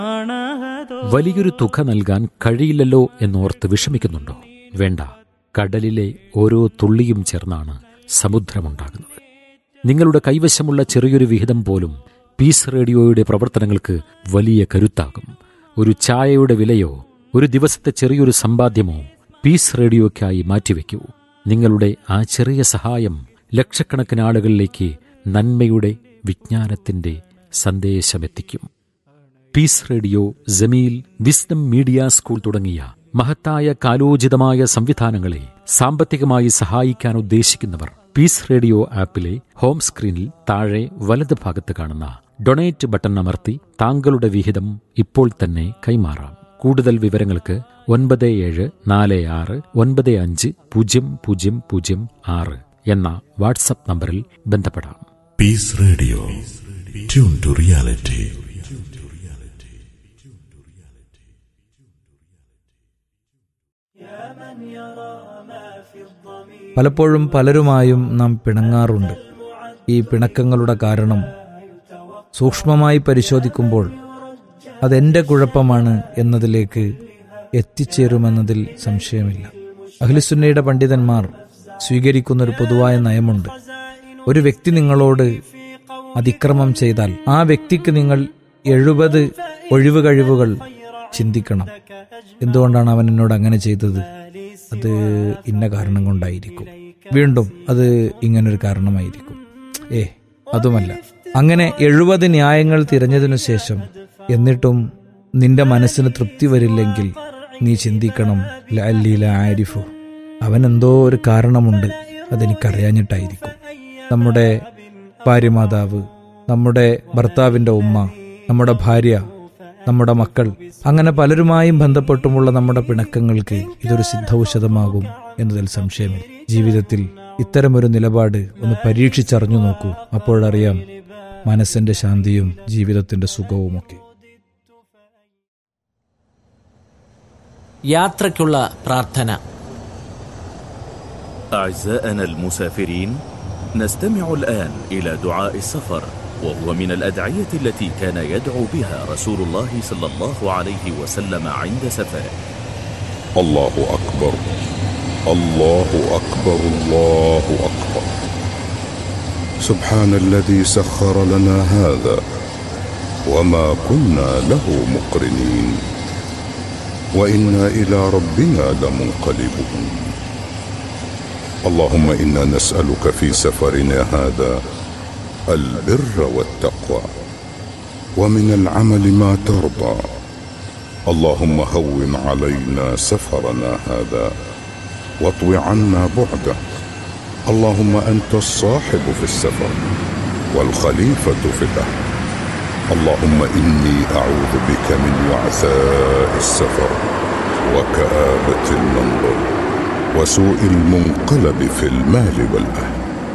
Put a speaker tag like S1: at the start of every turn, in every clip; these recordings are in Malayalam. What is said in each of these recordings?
S1: വലിയൊരു തുക നൽകാൻ കഴിയില്ലല്ലോ എന്നോർത്ത് വിഷമിക്കുന്നുണ്ടോ വേണ്ട കടലിലെ ഓരോ തുള്ളിയും ചേർന്നാണ് സമുദ്രമുണ്ടാകുന്നത് നിങ്ങളുടെ കൈവശമുള്ള ചെറിയൊരു വിഹിതം പോലും പീസ് റേഡിയോയുടെ പ്രവർത്തനങ്ങൾക്ക് വലിയ കരുത്താകും ഒരു ചായയുടെ വിലയോ ഒരു ദിവസത്തെ ചെറിയൊരു സമ്പാദ്യമോ പീസ് റേഡിയോയ്ക്കായി മാറ്റിവെക്കൂ നിങ്ങളുടെ ആ ചെറിയ സഹായം ലക്ഷക്കണക്കിന് ആളുകളിലേക്ക് നന്മയുടെ വിജ്ഞാനത്തിന്റെ സന്ദേശമെത്തിക്കും peace radio Jameel wisdom media school തുടങ്ങിയ മഹത്തായ കാലോചിതമായ സംവിധാനങ്ങളെ സാമ്പത്തികമായി സഹായിക്കാൻ ഉദ്ദേശിക്കുന്നവർ പീസ് റേഡിയോ ആപ്പിലെ ഹോം സ്ക്രീനിൽ താഴെ വലത് ഭാഗത്ത് കാണുന്ന ഡൊണേറ്റ് ബട്ടൺ അമർത്തി താങ്കളുടെ വിഹിതം ഇപ്പോൾ തന്നെ കൈമാറാം കൂടുതൽ വിവരങ്ങൾക്ക് ഒൻപത് ഏഴ് നാല് ആറ് ഒൻപത് അഞ്ച് പൂജ്യം പൂജ്യം പൂജ്യം ആറ് എന്ന വാട്സപ്പ് നമ്പറിൽ ബന്ധപ്പെടാം
S2: peace radio tune to reality
S3: പലപ്പോഴും പലരുമായും നാം പിണങ്ങാറുണ്ട് ഈ പിണക്കങ്ങളുടെ കാരണം സൂക്ഷ്മമായി പരിശോധിക്കുമ്പോൾ അതെന്റെ കുഴപ്പമാണ് എന്നതിലേക്ക് എത്തിച്ചേരുമെന്നതിൽ സംശയമില്ല അഖിലുസുന്നയുടെ പണ്ഡിതന്മാർ സ്വീകരിക്കുന്ന ഒരു പൊതുവായ നയമുണ്ട് ഒരു വ്യക്തി നിങ്ങളോട് അതിക്രമം ചെയ്താൽ ആ വ്യക്തിക്ക് നിങ്ങൾ എഴുപത് ഒഴിവ് കഴിവുകൾ ചിന്തിക്കണം എന്തുകൊണ്ടാണ് അവൻ എന്നോട് അങ്ങനെ ചെയ്തത് അത് ഇന്ന കാരണം കൊണ്ടായിരിക്കും വീണ്ടും അത് ഇങ്ങനൊരു കാരണമായിരിക്കും ഏ അതുമല്ല അങ്ങനെ എഴുപത് ന്യായങ്ങൾ തിരഞ്ഞതിനു ശേഷം എന്നിട്ടും നിന്റെ മനസ്സിന് തൃപ്തി വരില്ലെങ്കിൽ നീ ചിന്തിക്കണം ലീല ആരിഫു അവൻ എന്തോ ഒരു കാരണമുണ്ട് അതെനിക്കറിയാഞ്ഞിട്ടായിരിക്കും നമ്മുടെ ഭാര്യമാതാവ് നമ്മുടെ ഭർത്താവിന്റെ ഉമ്മ നമ്മുടെ ഭാര്യ നമ്മുടെ മക്കൾ അങ്ങനെ പലരുമായും ബന്ധപ്പെട്ടുമുള്ള നമ്മുടെ പിണക്കങ്ങൾക്ക് ഇതൊരു സിദ്ധൌഷധമാകും എന്നതിൽ സംശയമില്ല ജീവിതത്തിൽ ഇത്തരമൊരു നിലപാട് ഒന്ന് പരീക്ഷിച്ചറിഞ്ഞു നോക്കൂ അപ്പോഴറിയാം മനസ്സിന്റെ ശാന്തിയും ജീവിതത്തിന്റെ സുഖവുമൊക്കെ
S4: യാത്രയ്ക്കുള്ള പ്രാർത്ഥന
S5: أعزائنا المسافرين نستمع الآن إلى دعاء السفر وهو من الأدعية التي كان يدعو بها رسول الله صلى الله عليه وسلم عند سفره
S2: الله أكبر الله أكبر الله أكبر سبحان الذي سخر لنا هذا وما كنا له مقرنين وإنا إلى ربنا لمنقلبون اللهم إنا نسألك في سفرنا هذا البر والتقوى ومن العمل ما ترضى اللهم هون علينا سفرنا هذا واطو عنا بعده اللهم انت الصاحب في السفر والخليفه في الاهل اللهم اني اعوذ بك من وعثاء السفر وكابه المنظر وسوء المنقلب في المال والاهل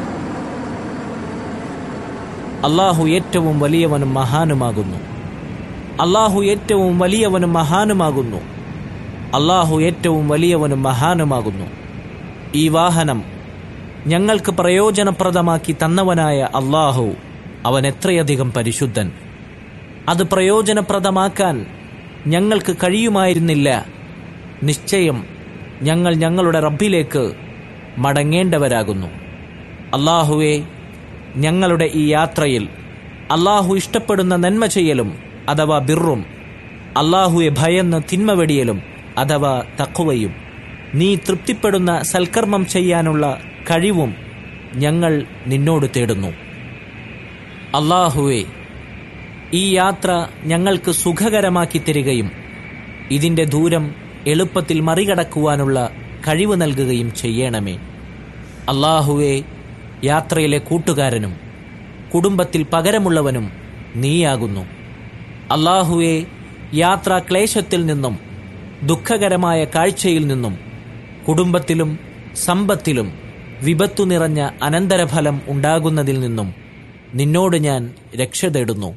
S4: അള്ളാഹു ഏറ്റവും വലിയവനും മഹാനുമാകുന്നു അള്ളാഹു ഏറ്റവും വലിയവനും മഹാനുമാകുന്നു അള്ളാഹു ഏറ്റവും വലിയവനും മഹാനുമാകുന്നു ഈ വാഹനം ഞങ്ങൾക്ക് പ്രയോജനപ്രദമാക്കി തന്നവനായ അള്ളാഹു അവൻ എത്രയധികം പരിശുദ്ധൻ അത് പ്രയോജനപ്രദമാക്കാൻ ഞങ്ങൾക്ക് കഴിയുമായിരുന്നില്ല നിശ്ചയം ഞങ്ങൾ ഞങ്ങളുടെ റബ്ബിലേക്ക് മടങ്ങേണ്ടവരാകുന്നു അള്ളാഹുവെ ഞങ്ങളുടെ ഈ യാത്രയിൽ അള്ളാഹു ഇഷ്ടപ്പെടുന്ന നന്മ ചെയ്യലും അഥവാ ബിറും അള്ളാഹുവെ ഭയന്ന് തിന്മ വെടിയലും അഥവാ തക്കുവയും നീ തൃപ്തിപ്പെടുന്ന സൽക്കർമ്മം ചെയ്യാനുള്ള കഴിവും ഞങ്ങൾ നിന്നോട് തേടുന്നു അള്ളാഹുവെ ഈ യാത്ര ഞങ്ങൾക്ക് സുഖകരമാക്കി തരികയും ഇതിന്റെ ദൂരം എളുപ്പത്തിൽ മറികടക്കുവാനുള്ള കഴിവ് നൽകുകയും ചെയ്യണമേ അള്ളാഹുവെ യാത്രയിലെ കൂട്ടുകാരനും കുടുംബത്തിൽ പകരമുള്ളവനും നീയാകുന്നു അള്ളാഹുവെ യാത്രാ ക്ലേശത്തിൽ നിന്നും ദുഃഖകരമായ കാഴ്ചയിൽ നിന്നും കുടുംബത്തിലും സമ്പത്തിലും വിപത്തു നിറഞ്ഞ അനന്തരഫലം ഉണ്ടാകുന്നതിൽ നിന്നും നിന്നോട് ഞാൻ രക്ഷ തേടുന്നു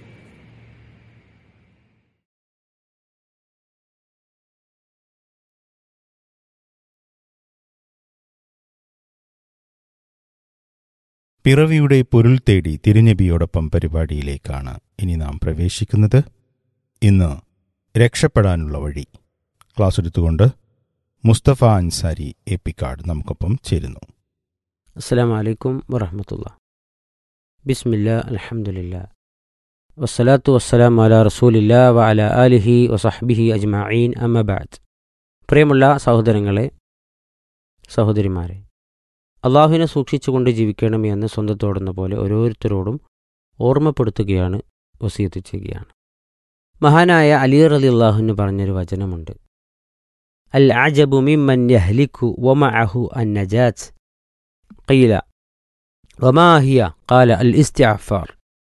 S6: പിറവിയുടെ പൊരുൾ തേടി തിരുനബിയോടൊപ്പം പരിപാടിയിലേക്കാണ് ഇനി നാം പ്രവേശിക്കുന്നത് ഇന്ന് രക്ഷപ്പെടാനുള്ള വഴി ക്ലാസ് എടുത്തുകൊണ്ട് മുസ്തഫ അൻസാരി എപ്പിക്കാട് നമുക്കൊപ്പം ചേരുന്നു
S7: അസ്സാം വലൈക്കും വറഹമത്തുള്ള ബിസ്മില്ല അലഹമുല്ല വസ്സലാത്തു വസ്സലാം അല റസൂലില്ല വ അല ആലിഹി വസഹ്ബിഹി അജ്മഈൻ അമ്മബാദ് പ്രിയമുള്ള സഹോദരങ്ങളെ സഹോദരിമാരെ അള്ളാഹുവിനെ സൂക്ഷിച്ചുകൊണ്ട് ജീവിക്കണമേ എന്ന് സ്വന്തത്തോടുന്ന പോലെ ഓരോരുത്തരോടും ഓർമ്മപ്പെടുത്തുകയാണ് വസീത്ത് ചെയ്യുകയാണ് മഹാനായ അലി റലി അള്ളാഹുവിന് പറഞ്ഞൊരു വചനമുണ്ട് അൽ അജബു മിമ്മൻ യഹ്ലിക്കു വമഅഹു അൻ നജാത്ത് ഖീല വമാഹിയ കാല അൽ ഇസ്തിഅഫാർ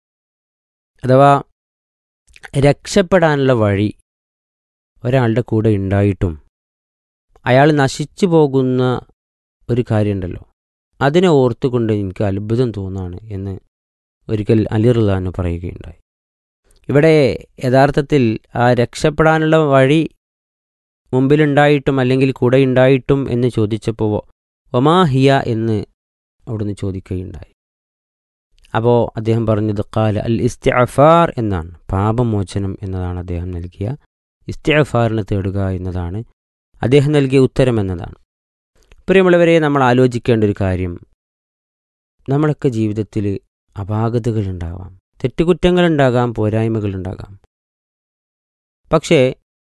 S7: അഥവാ രക്ഷപ്പെടാനുള്ള വഴി ഒരാളുടെ കൂടെ ഉണ്ടായിട്ടും അയാൾ നശിച്ചു പോകുന്ന ഒരു കാര്യമുണ്ടല്ലോ അതിനെ ഓർത്തുകൊണ്ട് എനിക്ക് അത്ഭുതം തോന്നാണ് എന്ന് ഒരിക്കൽ അലിറുല്ലാന്ന് പറയുകയുണ്ടായി ഇവിടെ യഥാർത്ഥത്തിൽ ആ രക്ഷപ്പെടാനുള്ള വഴി മുമ്പിലുണ്ടായിട്ടും അല്ലെങ്കിൽ കൂടെ ഉണ്ടായിട്ടും എന്ന് ചോദിച്ചപ്പോൾ ഒമാഹിയ എന്ന് അവിടുന്ന് ചോദിക്കുകയുണ്ടായി അപ്പോൾ അദ്ദേഹം പറഞ്ഞത് കാല അൽ ഇസ്തിഅഫാർ എന്നാണ് പാപമോചനം എന്നതാണ് അദ്ദേഹം നൽകിയ ഇസ്തിഅഫാറിനെ തേടുക എന്നതാണ് അദ്ദേഹം നൽകിയ ഉത്തരം എന്നതാണ് പ്രിയമുള്ളവരെ നമ്മൾ ആലോചിക്കേണ്ട ഒരു കാര്യം നമ്മളൊക്കെ ജീവിതത്തിൽ അപാകതകളുണ്ടാവാം തെറ്റുകുറ്റങ്ങളുണ്ടാകാം പോരായ്മകളുണ്ടാകാം പക്ഷേ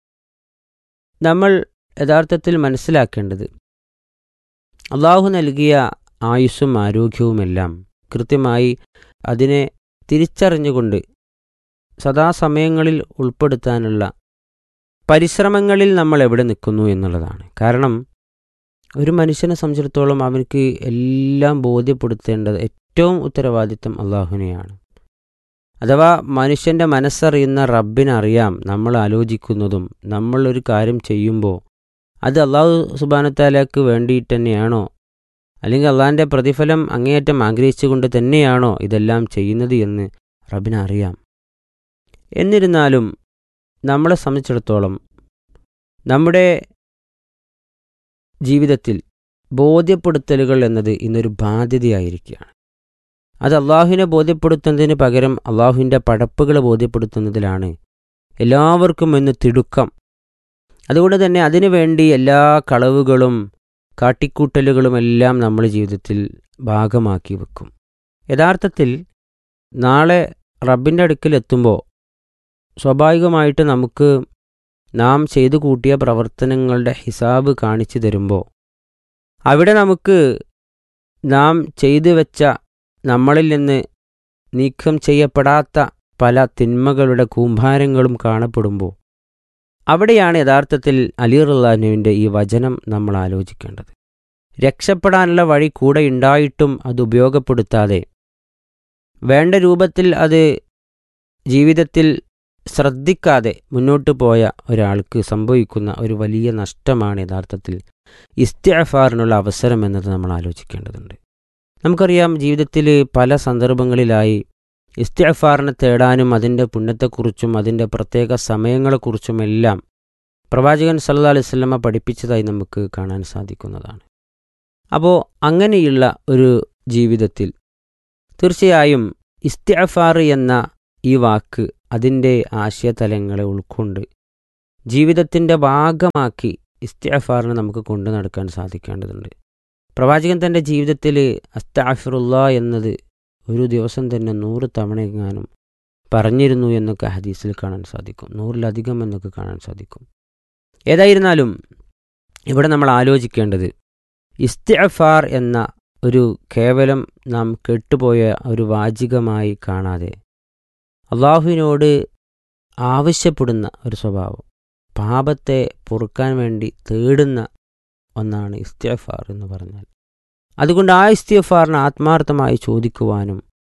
S7: നമ്മൾ യഥാർത്ഥത്തിൽ മനസ്സിലാക്കേണ്ടത് അള്ളാഹു നൽകിയ ആയുസ്സും ആരോഗ്യവുമെല്ലാം കൃത്യമായി അതിനെ തിരിച്ചറിഞ്ഞുകൊണ്ട് സദാസമയങ്ങളിൽ ഉൾപ്പെടുത്താനുള്ള പരിശ്രമങ്ങളിൽ നമ്മൾ എവിടെ നിൽക്കുന്നു എന്നുള്ളതാണ് കാരണം ഒരു മനുഷ്യനെ സംബന്ധിച്ചിടത്തോളം അവനക്ക് എല്ലാം ബോധ്യപ്പെടുത്തേണ്ടത് ഏറ്റവും ഉത്തരവാദിത്തം അള്ളാഹുവിനെയാണ് അഥവാ മനുഷ്യൻ്റെ മനസ്സറിയുന്ന റബ്ബിനറിയാം നമ്മൾ ആലോചിക്കുന്നതും നമ്മൾ ഒരു കാര്യം ചെയ്യുമ്പോൾ അത് അള്ളാഹു സുബാനത്താലക്ക് വേണ്ടിയിട്ട് തന്നെയാണോ അല്ലെങ്കിൽ അള്ളാഹിൻ്റെ പ്രതിഫലം അങ്ങേയറ്റം ആഗ്രഹിച്ചുകൊണ്ട് തന്നെയാണോ ഇതെല്ലാം ചെയ്യുന്നത് എന്ന് റബിനറിയാം എന്നിരുന്നാലും നമ്മളെ സംബന്ധിച്ചിടത്തോളം നമ്മുടെ ജീവിതത്തിൽ ബോധ്യപ്പെടുത്തലുകൾ എന്നത് ഇന്നൊരു ബാധ്യതയായിരിക്കുകയാണ് അത് അള്ളാഹുവിനെ ബോധ്യപ്പെടുത്തുന്നതിന് പകരം അള്ളാഹുവിൻ്റെ പടപ്പുകളെ ബോധ്യപ്പെടുത്തുന്നതിലാണ് എല്ലാവർക്കും ഇന്ന് തിടുക്കം അതുകൊണ്ട് തന്നെ അതിനു വേണ്ടി എല്ലാ കളവുകളും കാട്ടിക്കൂട്ടലുകളുമെല്ലാം നമ്മൾ ജീവിതത്തിൽ ഭാഗമാക്കി വെക്കും യഥാർത്ഥത്തിൽ നാളെ റബ്ബിൻ്റെ അടുക്കൽ എത്തുമ്പോൾ സ്വാഭാവികമായിട്ട് നമുക്ക് നാം ചെയ്തു കൂട്ടിയ പ്രവർത്തനങ്ങളുടെ ഹിസാബ് കാണിച്ചു തരുമ്പോൾ അവിടെ നമുക്ക് നാം ചെയ്തു വെച്ച നമ്മളിൽ നിന്ന് നീക്കം ചെയ്യപ്പെടാത്ത പല തിന്മകളുടെ കൂമ്പാരങ്ങളും കാണപ്പെടുമ്പോൾ അവിടെയാണ് യഥാർത്ഥത്തിൽ അലിറുല്ലാനുവിൻ്റെ ഈ വചനം നമ്മൾ ആലോചിക്കേണ്ടത് രക്ഷപ്പെടാനുള്ള വഴി കൂടെ ഉണ്ടായിട്ടും അത് ഉപയോഗപ്പെടുത്താതെ വേണ്ട രൂപത്തിൽ അത് ജീവിതത്തിൽ ശ്രദ്ധിക്കാതെ മുന്നോട്ട് പോയ ഒരാൾക്ക് സംഭവിക്കുന്ന ഒരു വലിയ നഷ്ടമാണ് യഥാർത്ഥത്തിൽ ഇസ്തിഅഫാറിനുള്ള അവസരം എന്നത് നമ്മൾ ആലോചിക്കേണ്ടതുണ്ട് നമുക്കറിയാം ജീവിതത്തിൽ പല സന്ദർഭങ്ങളിലായി ഇസ്തിഅഫാറിനെ തേടാനും അതിൻ്റെ പുണ്യത്തെക്കുറിച്ചും അതിൻ്റെ പ്രത്യേക സമയങ്ങളെക്കുറിച്ചുമെല്ലാം പ്രവാചകൻ സല്ലാ അലൈഹി സ്വലമ പഠിപ്പിച്ചതായി നമുക്ക് കാണാൻ സാധിക്കുന്നതാണ് അപ്പോൾ അങ്ങനെയുള്ള ഒരു ജീവിതത്തിൽ തീർച്ചയായും ഇസ്തിഅഫാർ എന്ന ഈ വാക്ക് അതിൻ്റെ ആശയതലങ്ങളെ ഉൾക്കൊണ്ട് ജീവിതത്തിൻ്റെ ഭാഗമാക്കി ഇസ്തിഅഫാറിനെ നമുക്ക് കൊണ്ടു നടക്കാൻ സാധിക്കേണ്ടതുണ്ട് പ്രവാചകൻ തൻ്റെ ജീവിതത്തിൽ അസ്താഫിറുല്ല എന്നത് ഒരു ദിവസം തന്നെ നൂറ് തവണയെങ്ങാനും പറഞ്ഞിരുന്നു എന്നൊക്കെ ഹദീസിൽ കാണാൻ സാധിക്കും നൂറിലധികം എന്നൊക്കെ കാണാൻ സാധിക്കും ഏതായിരുന്നാലും ഇവിടെ നമ്മൾ ആലോചിക്കേണ്ടത് ഇസ്തിഅഫാർ എന്ന ഒരു കേവലം നാം കെട്ടുപോയ ഒരു വാചികമായി കാണാതെ അള്ളാഹുവിനോട് ആവശ്യപ്പെടുന്ന ഒരു സ്വഭാവം പാപത്തെ പൊറുക്കാൻ വേണ്ടി തേടുന്ന ഒന്നാണ് ഇസ്തിഅഫാർ എന്ന് പറഞ്ഞാൽ അതുകൊണ്ട് ആ ഇസ്തിഅഫാറിനെ ആത്മാർത്ഥമായി ചോദിക്കുവാനും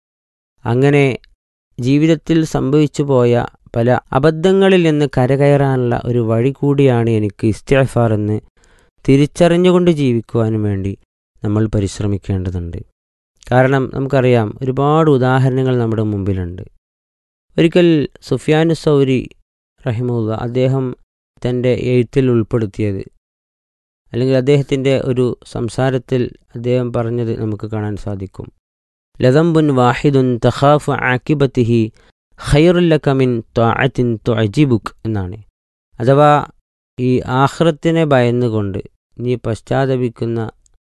S7: അങ്ങനെ ജീവിതത്തിൽ സംഭവിച്ചു പോയ പല അബദ്ധങ്ങളിൽ നിന്ന് കരകയറാനുള്ള ഒരു വഴി കൂടിയാണ് എനിക്ക് ഇസ്തിഅഫാർ എന്ന് തിരിച്ചറിഞ്ഞുകൊണ്ട് ജീവിക്കുവാനും വേണ്ടി നമ്മൾ പരിശ്രമിക്കേണ്ടതുണ്ട് കാരണം നമുക്കറിയാം ഒരുപാട് ഉദാഹരണങ്ങൾ നമ്മുടെ മുമ്പിലുണ്ട് ഒരിക്കൽ സുഫിയാനു സൗരി റഹിമുല്ല അദ്ദേഹം തൻ്റെ എഴുത്തിൽ ഉൾപ്പെടുത്തിയത് അല്ലെങ്കിൽ അദ്ദേഹത്തിൻ്റെ ഒരു സംസാരത്തിൽ അദ്ദേഹം പറഞ്ഞത് നമുക്ക് കാണാൻ സാധിക്കും ലതംബുൻ വാഹിദുൻ തഖാഫ് ആക്കിബത്തിഹി ഖൈറുല്ലക്കമിൻ ത്വാഅത്തിൻ ത്വഅജിബുക് എന്നാണ് അഥവാ ഈ ആഹ്റത്തിനെ ഭയന്നുകൊണ്ട് നീ പശ്ചാത്തപിക്കുന്ന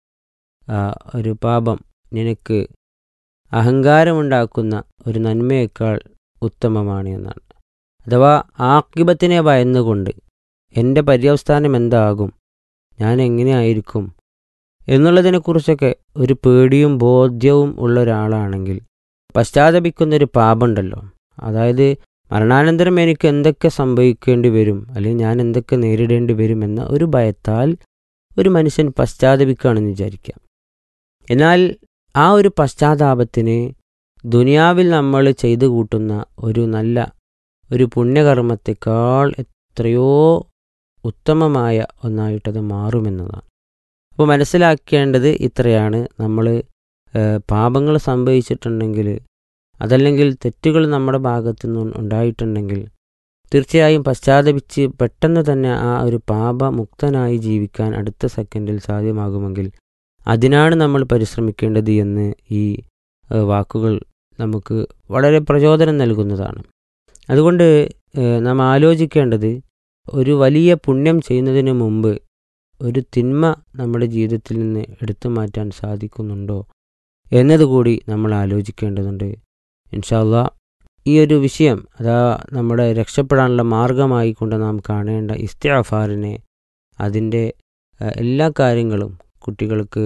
S7: ആ, ഒരു പാപം നിനക്ക് അഹങ്കാരമുണ്ടാക്കുന്ന ഒരു നന്മയേക്കാൾ ഉത്തമമാണ് എന്നാണ് അഥവാ ആക്കിബത്തിനെ ഭയന്നുകൊണ്ട് എൻ്റെ പര്യവസ്ഥാനം എന്താകും ഞാൻ എങ്ങനെയായിരിക്കും എന്നുള്ളതിനെക്കുറിച്ചൊക്കെ ഒരു പേടിയും ബോധ്യവും ഉള്ള ഒരാളാണെങ്കിൽ പശ്ചാത്തപിക്കുന്ന ഒരു പാപമുണ്ടല്ലോ അതായത് മരണാനന്തരം എനിക്ക് എന്തൊക്കെ സംഭവിക്കേണ്ടി വരും അല്ലെങ്കിൽ ഞാൻ എന്തൊക്കെ നേരിടേണ്ടി വരും എന്ന ഒരു ഭയത്താൽ ഒരു മനുഷ്യൻ പശ്ചാത്തപിക്കുകയാണെന്ന് വിചാരിക്കാം എന്നാൽ ആ ഒരു പശ്ചാത്താപത്തിന് ദുനിയാവിൽ നമ്മൾ ചെയ്തു കൂട്ടുന്ന ഒരു നല്ല ഒരു പുണ്യകർമ്മത്തെക്കാൾ എത്രയോ ഉത്തമമായ ഒന്നായിട്ടത് മാറുമെന്നതാണ് അപ്പോൾ മനസ്സിലാക്കേണ്ടത് ഇത്രയാണ് നമ്മൾ പാപങ്ങൾ സംഭവിച്ചിട്ടുണ്ടെങ്കിൽ അതല്ലെങ്കിൽ തെറ്റുകൾ നമ്മുടെ ഭാഗത്തു നിന്ന് ഉണ്ടായിട്ടുണ്ടെങ്കിൽ തീർച്ചയായും പശ്ചാത്തപിച്ച് പെട്ടെന്ന് തന്നെ ആ ഒരു പാപമുക്തനായി ജീവിക്കാൻ അടുത്ത സെക്കൻഡിൽ സാധ്യമാകുമെങ്കിൽ അതിനാണ് നമ്മൾ പരിശ്രമിക്കേണ്ടത് എന്ന് ഈ ഏഹ്, വാക്കുകൾ നമുക്ക് വളരെ പ്രചോദനം നൽകുന്നതാണ് അതുകൊണ്ട് ഏഹ്, നാം ആലോചിക്കേണ്ടത് ഒരു വലിയ പുണ്യം ചെയ്യുന്നതിന് മുമ്പ് ഒരു തിന്മ നമ്മുടെ ജീവിതത്തിൽ നിന്ന് എടുത്തു മാറ്റാൻ സാധിക്കുന്നുണ്ടോ എന്നതുകൂടി നമ്മൾ ആലോചിക്കേണ്ടതുണ്ട് ഇൻഷാല്ല ഈ ഒരു വിഷയം അതാ നമ്മുടെ രക്ഷപ്പെടാനുള്ള മാർഗമായി കൊണ്ട് നാം കാണേണ്ട ഇസ്തിഅഫാറിനെ അതിൻ്റെ ഏഹ്, എല്ലാ കാര്യങ്ങളും കുട്ടികൾക്ക്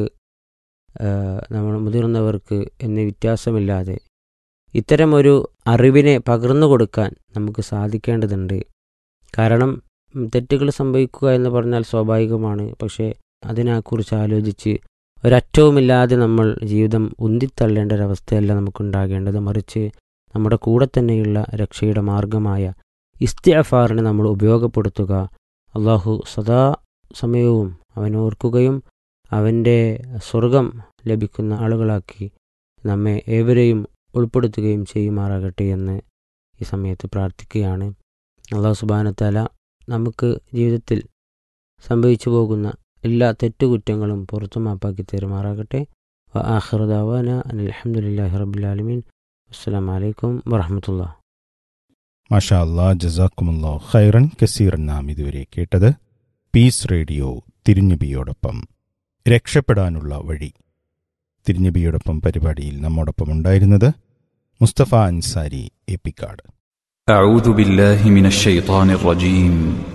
S7: ഏഹ്, നമ്മൾ മുതിർന്നവർക്ക് എന്ന വ്യത്യാസമില്ലാതെ ഇത്തരം ഒരു അറിവിനെ പകർന്നു കൊടുക്കാൻ നമുക്ക് സാധിക്കേണ്ടതുണ്ട് കാരണം ഉം, തെറ്റുകൾ സംഭവിക്കുക എന്ന് പറഞ്ഞാൽ സ്വാഭാവികമാണ് പക്ഷേ അതിനെക്കുറിച്ച് ആലോചിച്ച് ഒരറ്റവുമില്ലാതെ നമ്മൾ ജീവിതം ഉന്തിത്തള്ളേണ്ട ഒരവസ്ഥയല്ല നമുക്കുണ്ടാകേണ്ടത് മറിച്ച് നമ്മുടെ കൂടെ തന്നെയുള്ള രക്ഷയുടെ മാർഗമായ ഇസ്തിഅഫാറിനെ നമ്മൾ ഉപയോഗപ്പെടുത്തുക അള്ളാഹു സദാ സമയവും അവൻ ഓർക്കുകയും അവൻ്റെ സ്വർഗം ലഭിക്കുന്ന ആളുകളാക്കി നമ്മെ ഏവരെയും ഉൾപ്പെടുത്തുകയും ചെയ്യുമാറാകട്ടെ എന്ന് ഈ സമയത്ത് പ്രാർത്ഥിക്കുകയാണ് അള്ളാഹു സുബാനത്തല നമുക്ക് ജീവിതത്തിൽ സംഭവിച്ചു പോകുന്ന എല്ലാ തെറ്റുകുറ്റങ്ങളും പുറത്തു മാപ്പാക്കി തരുമാറാകട്ടെ ആഹ്റദാവാന അലഹമുല്ലാഹി റബുലാലമീൻ അസ്സാം വലൈക്കും വറഹമത്തുള്ള
S6: മാഷാ അല്ലാ ജസാക്കുമുല്ലാ ഖൈറൻ കസീറൻ നാം ഇതുവരെ കേട്ടത് പീസ് റേഡിയോ തിരുഞ്ഞബിയോടൊപ്പം രക്ഷപ്പെടാനുള്ള വഴി തിരുഞ്ഞബിയോടൊപ്പം പരിപാടിയിൽ നമ്മോടൊപ്പം ഉണ്ടായിരുന്നത് മുസ്തഫ അൻസാരി എപ്പിക്കാട്
S8: أعوذ بالله من الشيطان الرجيم